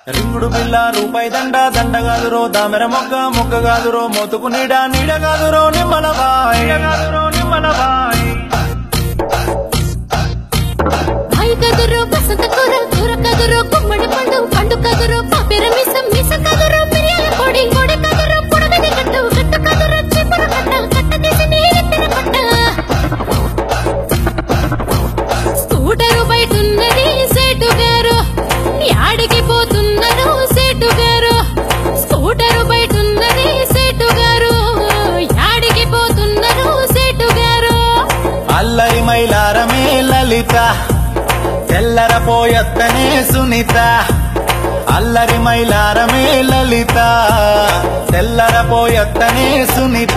రింగుడు బిల్ల రూపాయి దండ దండ కాదురో దామెర మొగ్గ మొగ్గ కాదురో మోతుకు నీడ నీడ కాదురో నిమ్మలబాయ్ కాదురో నిమ్మలబాయ్ బాయి కదురు బసంత కూర కూర కదురు గుమ్మడి పండు పండు కదురు పాపిర మిసం మిస కదురు మిరియాల పొడి పొడి కదురు పొడగది కట్టు కట్టు కదురు చిపురు కట్ట కట్ట తీసి నీ ఎత్తిన కట్ట స్కూటరు బయటున్నది సేటు గారు యాడికి పోతున్నారు సేటు గారు స్కూటరు బయటున్నది సేటు గారు యాడికి పోతున్నారు సేటు గారు అల్లరి మైలారమే లలిత తెల్లరపోయత్తనే సునీత అల్లరి మైలారమే లలిత తెల్లరపోయత్తనే సునీత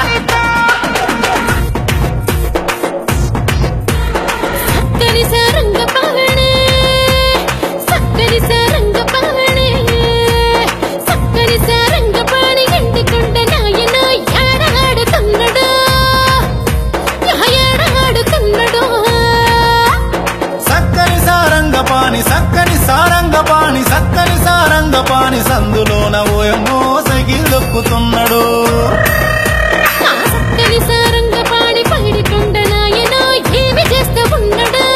సక్కని సారంగ పావనే సక్కని సారంగ పావనే సక్కని సారంగ పాని గంటికొండ నాయన యాడగాడుతున్నాడు యాడగాడుతున్నాడు సక్కని సారంగ పాని సక్కని సారంగ పాని సక్కని సారంగ పాని సందులోన ఓయమో సైకిల్ దొక్కుతున్నాడు ఆ సక్కని సారంగ పాని పైడికొండ నాయన ఏమి చేస్తూ ఉన్నాడు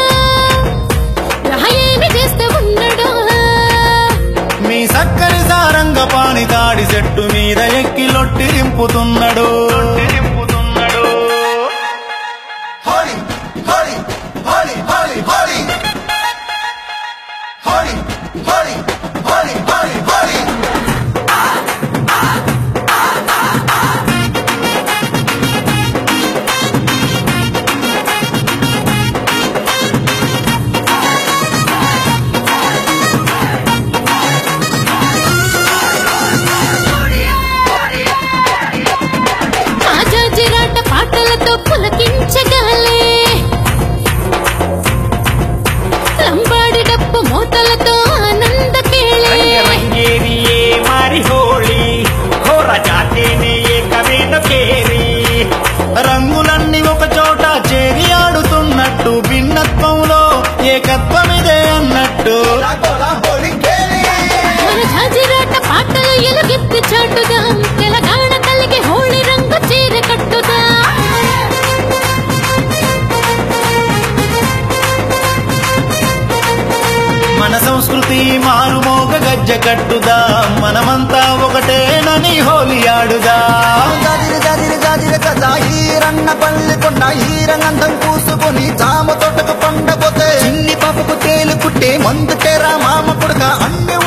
ఏమి చేస్తూ ఉన్నాడు మీ సక్కని సారంగ పాని తాడి చెట్టు మీద ఎక్కి లొట్టి రింపుతున్నాడు Holly, Holly, Holly, Holly, Holly. Holly, Holly, Holly, Holly, Holly. రాజాజిరాట పాటలతో పులకించగాలే లంబాడి డప్పు మూతలతో ఆనంద కేళే రంగేరియే మారి హోళీ హోర జాతేనే ఏకవేద కేరి రంగులన్నీ ఒక చోట చేరి ఆడుతున్నట్టు భిన్నత్వంలో ఏకత్వమిదే అన్నట్టు Hola, Holly, Kelly. మన జాజిరాట పాటలు ఎలుగెత్తి చాటుగా తెలంగాణ తల్లికి హోళీ రంగు చీర కట్టుదా మన సంస్కృతి మారుమోగ గజ్జ కట్టుదా మనమంతా ఒకటేనని హోలీ ఆడుదా జాజిరి జాజిరి జాజిరి కజా హీరన్న పల్లి కొండ హీరంగంధం పూసుకొని జామ తోటకు పండపోతే చిన్ని పాపకు తేలు కుట్టే మందు తెరా మామ కొడుక అన్ని